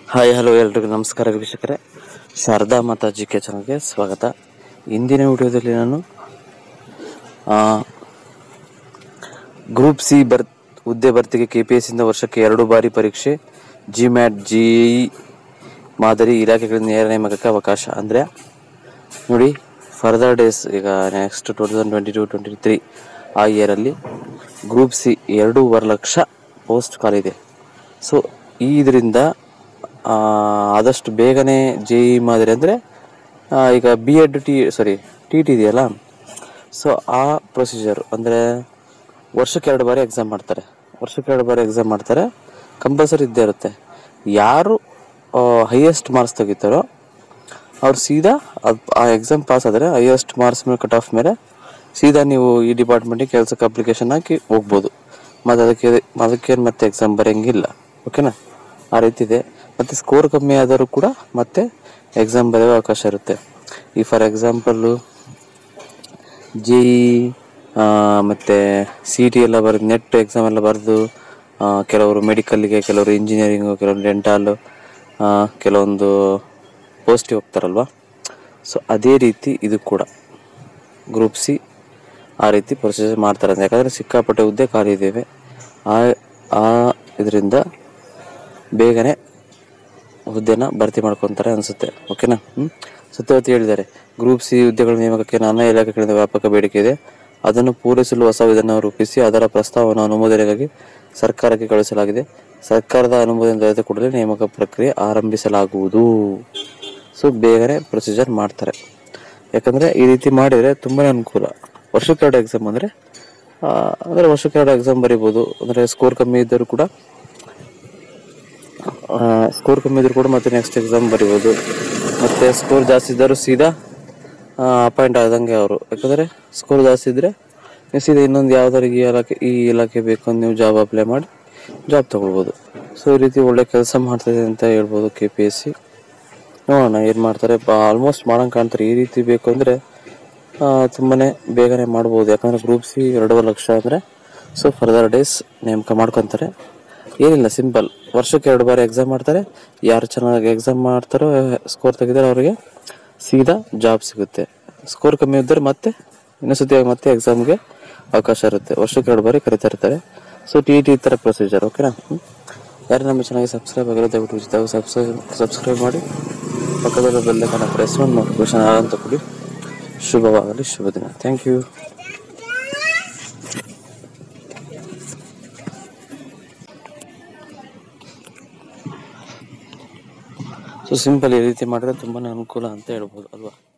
hi hello ಎಲ್ರಿಗೂ ನಮಸ್ಕಾರ ವೀಕ್ಷಕರೇ ಶಾರದಾ ಮಾತಾ ಜಿ ಕೆ ಚಾನಲ್ಗೆ ಸ್ವಾಗತ ಇಂದಿನ ವಿಡಿಯೋದಲ್ಲಿ ನಾನು ಗ್ರೂಪ್ ಸಿ ಬರ್ ಹುದ್ದೆ ಭರ್ತಿಗೆ ಕೆ ಪಿ ಎಸ್ ಇಂದ ವರ್ಷಕ್ಕೆ ಎರಡು ಬಾರಿ ಪರೀಕ್ಷೆ ಜಿ ಮ್ಯಾಟ್ ಜಿ ಮಾದರಿ ಇಲಾಖೆಗಳಿಂದ ನೇರ ನೇಮಕಕ್ಕೆ ಅವಕಾಶ ಅಂದರೆ ನೋಡಿ ಫರ್ದರ್ ಡೇಸ್ ಈಗ next two thousand twenty two twenty three ಆ ಇಯರಲ್ಲಿ ಗ್ರೂಪ್ ಸಿ ಎರಡೂವರೆ ಲಕ್ಷ ಪೋಸ್ಟ್ ಖಾಲಿದೆ ಸೊ ಈ ಇದರಿಂದ ಆದಷ್ಟು ಬೇಗನೆ ಜೆ ಇ ಮಾದರಿ ಅಂದರೆ ಈಗ B Ed T sorry T T ಇದೆಯಲ್ಲ ಸೊ ಆ ಪ್ರೊಸೀಜರ್ ಅಂದರೆ ವರ್ಷಕ್ಕೆ ಎರಡು ಬಾರಿ ಎಕ್ಸಾಮ್ ಮಾಡ್ತಾರೆ ವರ್ಷಕ್ಕೆ ಎರಡು ಬಾರಿ ಎಕ್ಸಾಮ್ ಮಾಡ್ತಾರೆ ಕಂಪಲ್ಸರಿ ಇದ್ದೇ ಇರುತ್ತೆ ಯಾರು ಹೈಯೆಸ್ಟ್ ಮಾರ್ಕ್ಸ್ ತೆಗಿತಾರೋ ಅವ್ರು ಸೀದಾ ಅದು ಆ ಎಕ್ಸಾಮ್ ಪಾಸ್ ಆದರೆ ಹೈಯೆಸ್ಟ್ ಮಾರ್ಕ್ಸ್ ಮೇಲೆ ಕಟ್ ಆಫ್ ಮೇಲೆ ಸೀದಾ ನೀವು ಈ ಡಿಪಾರ್ಟ್ಮೆಂಟಿಗೆ ಕೆಲಸಕ್ಕೆ ಅಪ್ಲಿಕೇಶನ್ ಹಾಕಿ ಹೋಗ್ಬೋದು ಮತ್ತು ಅದಕ್ಕೆ ಅದಕ್ಕೇನು ಮತ್ತೆ ಎಕ್ಸಾಮ್ ಬರೆಯಂಗಿಲ್ಲ ಓಕೆನಾ ಆ ರೀತಿ ಇದೆ ಮತ್ತು ಸ್ಕೋರ್ ಕಮ್ಮಿ ಆದರೂ ಕೂಡ ಮತ್ತೆ ಎಕ್ಸಾಮ್ ಬರೆಯೋ ಅವಕಾಶ ಇರುತ್ತೆ ಈ ಫಾರ್ ಎಕ್ಸಾಂಪಲ್ಲು ಜಿ ಮತ್ತು ಸಿ ಟಿ ಎಲ್ಲ ಬರೆದು ನೆಟ್ ಎಕ್ಸಾಮ್ ಎಲ್ಲ ಬರೆದು ಕೆಲವರು ಮೆಡಿಕಲ್ಗೆ ಕೆಲವರು ಇಂಜಿನಿಯರಿಂಗು ಕೆಲವರು ಡೆಂಟಲ್ ಕೆಲವೊಂದು ಪೋಸ್ಟಿಗೆ ಹೋಗ್ತಾರಲ್ವ ಸೊ ಅದೇ ರೀತಿ ಇದು ಕೂಡ ಗ್ರೂಪ್ ಸಿ ಆ ರೀತಿ ಪ್ರೊಸೀಜರ್ ಮಾಡ್ತಾರೆ ಯಾಕಂದರೆ ಸಿಕ್ಕಾಪಟ್ಟೆ ಹುದ್ದೆ ಖಾಲಿ ಇದ್ದೇವೆ ಆ ಆ ಇದರಿಂದ ಬೇಗನೆ ಹುದ್ದೆನ ಭರ್ತಿ ಮಾಡ್ಕೊತಾರೆ ಅನಿಸುತ್ತೆ ಓಕೆನಾ ಹ್ಞೂ ಸತ್ಯವತಿ ಹೇಳಿದ್ದಾರೆ ಗ್ರೂಪ್ ಸಿ ಹುದ್ದೆಗಳ ನೇಮಕಕ್ಕೆ ನಾನಾ ಇಲಾಖೆಗಳಿಂದ ವ್ಯಾಪಕ ಬೇಡಿಕೆ ಇದೆ ಅದನ್ನು ಪೂರೈಸಲು ಹೊಸ ವಿಧಾನ ರೂಪಿಸಿ ಅದರ ಪ್ರಸ್ತಾವವನ್ನು ಅನುಮೋದನೆಗಾಗಿ ಸರ್ಕಾರಕ್ಕೆ ಕಳುಹಿಸಲಾಗಿದೆ ಸರ್ಕಾರದ ಅನುಮೋದನೆ ದೊರೆತ ಕೂಡಲೇ ನೇಮಕ ಪ್ರಕ್ರಿಯೆ ಆರಂಭಿಸಲಾಗುವುದು ಸೊ ಬೇಗನೆ ಪ್ರೊಸೀಜರ್ ಮಾಡ್ತಾರೆ ಯಾಕಂದರೆ ಈ ರೀತಿ ಮಾಡಿದರೆ ತುಂಬಾ ಅನುಕೂಲ ವರ್ಷಕ್ಕೆ ಎರಡು ಎಕ್ಸಾಮ್ ಅಂದರೆ ಅಂದರೆ ವರ್ಷಕ್ಕೆ ಎರಡು ಎಕ್ಸಾಮ್ ಬರಿಬೋದು ಅಂದರೆ ಸ್ಕೋರ್ ಕಮ್ಮಿ ಇದ್ದರೂ ಕೂಡ ಸ್ಕೋರ್ ಕಮ್ಮಿ ಇದ್ರೂ ಕೂಡ ಮತ್ತೆ ನೆಕ್ಸ್ಟ್ ಎಕ್ಸಾಮ್ ಬರಿಬೋದು ಮತ್ತು ಸ್ಕೋರ್ ಜಾಸ್ತಿ ಇದ್ದರೂ ಸೀದಾ ಅಪಾಯಿಂಟ್ ಆದಂಗೆ ಅವರು ಯಾಕಂದರೆ ಸ್ಕೋರ್ ಜಾಸ್ತಿ ಇದ್ದರೆ ನೀವು ಸೀದಾ ಇನ್ನೊಂದು ಯಾವ್ದಾರು ಈ ಇಲಾಖೆ ಈ ಇಲಾಖೆ ಬೇಕು ಅಂತ ನೀವು ಜಾಬ್ ಅಪ್ಲೈ ಮಾಡಿ ಜಾಬ್ ತೊಗೊಳ್ಬೋದು ಸೊ ಈ ರೀತಿ ಒಳ್ಳೆ ಕೆಲಸ ಮಾಡ್ತಿದೆ ಅಂತ ಹೇಳ್ಬೋದು ಕೆ ಪಿ ಎಸ್ ಸಿ ನೋಡೋಣ ಏನು ಮಾಡ್ತಾರೆ ಆಲ್ಮೋಸ್ಟ್ ಮಾಡೋಂಗೆ ಕಾಣ್ತಾರೆ ಈ ರೀತಿ ಬೇಕು ಅಂದರೆ ತುಂಬಾ ಬೇಗನೆ ಮಾಡ್ಬೋದು ಯಾಕಂದರೆ ಗ್ರೂಪ್ ಸಿ ಎರಡೂವರೆ ಲಕ್ಷ ಅಂದರೆ ಸೊ ಫರ್ದರ್ ಡೇಸ್ ನೇಮಕ ಮಾಡ್ಕೊತಾರೆ ಏನಿಲ್ಲ ಸಿಂಪಲ್ ವರ್ಷಕ್ಕೆ ಎರಡು ಬಾರಿ ಎಕ್ಸಾಮ್ ಮಾಡ್ತಾರೆ ಯಾರು ಚೆನ್ನಾಗಿ ಎಕ್ಸಾಮ್ ಮಾಡ್ತಾರೋ ಸ್ಕೋರ್ ತೆಗಿದಾರೋ ಅವರಿಗೆ ಸೀದಾ ಜಾಬ್ ಸಿಗುತ್ತೆ ಸ್ಕೋರ್ ಕಮ್ಮಿ ಇದ್ದರೆ ಮತ್ತೆ ಇನ್ನೊಂದ್ಸತಿ ಮತ್ತೆ ಎಕ್ಸಾಮ್ಗೆ ಅವಕಾಶ ಇರುತ್ತೆ ವರ್ಷಕ್ಕೆ ಎರಡು ಬಾರಿ ಕರಿತಾ ಇರ್ತಾರೆ ಸೊ ಟಿ ಟಿ ಈ ಥರ ಪ್ರೊಸೀಜರ್ ಓಕೆನಾ ಯಾರು ನಮ್ಮ ಚೆನ್ನಾಗಿ ಸಬ್ಸ್ಕ್ರೈಬ್ ಆಗಿರೋ ದಯವಿಟ್ಟು ಉಚಿತವಾಗಿ ಸಬ್ಸ್ಕ್ರೈಬ್ ಸಬ್ಸ್ಕ್ರೈಬ್ ಮಾಡಿ ಪಕ್ಕದಲ್ಲಿರೋ ಬೆಲ್ಲೈಕನ್ನ ಪ್ರೆಸ್ ಮಾಡಿ ನೋಟಿಫಿಕೇಶನ್ ಅಂತ ಕೊಡಿ ಶುಭವಾಗಲಿ ಶುಭ ದಿನ ಥ್ಯಾಂಕ್ ಯು ಸೊ ಸಿಂಪಲ್ ಈ ರೀತಿ ಮಾಡಿದ್ರೆ ತುಂಬಾ ಅನುಕೂಲ ಅಂತ ಹೇಳ್ಬೋದು ಅಲ್ವಾ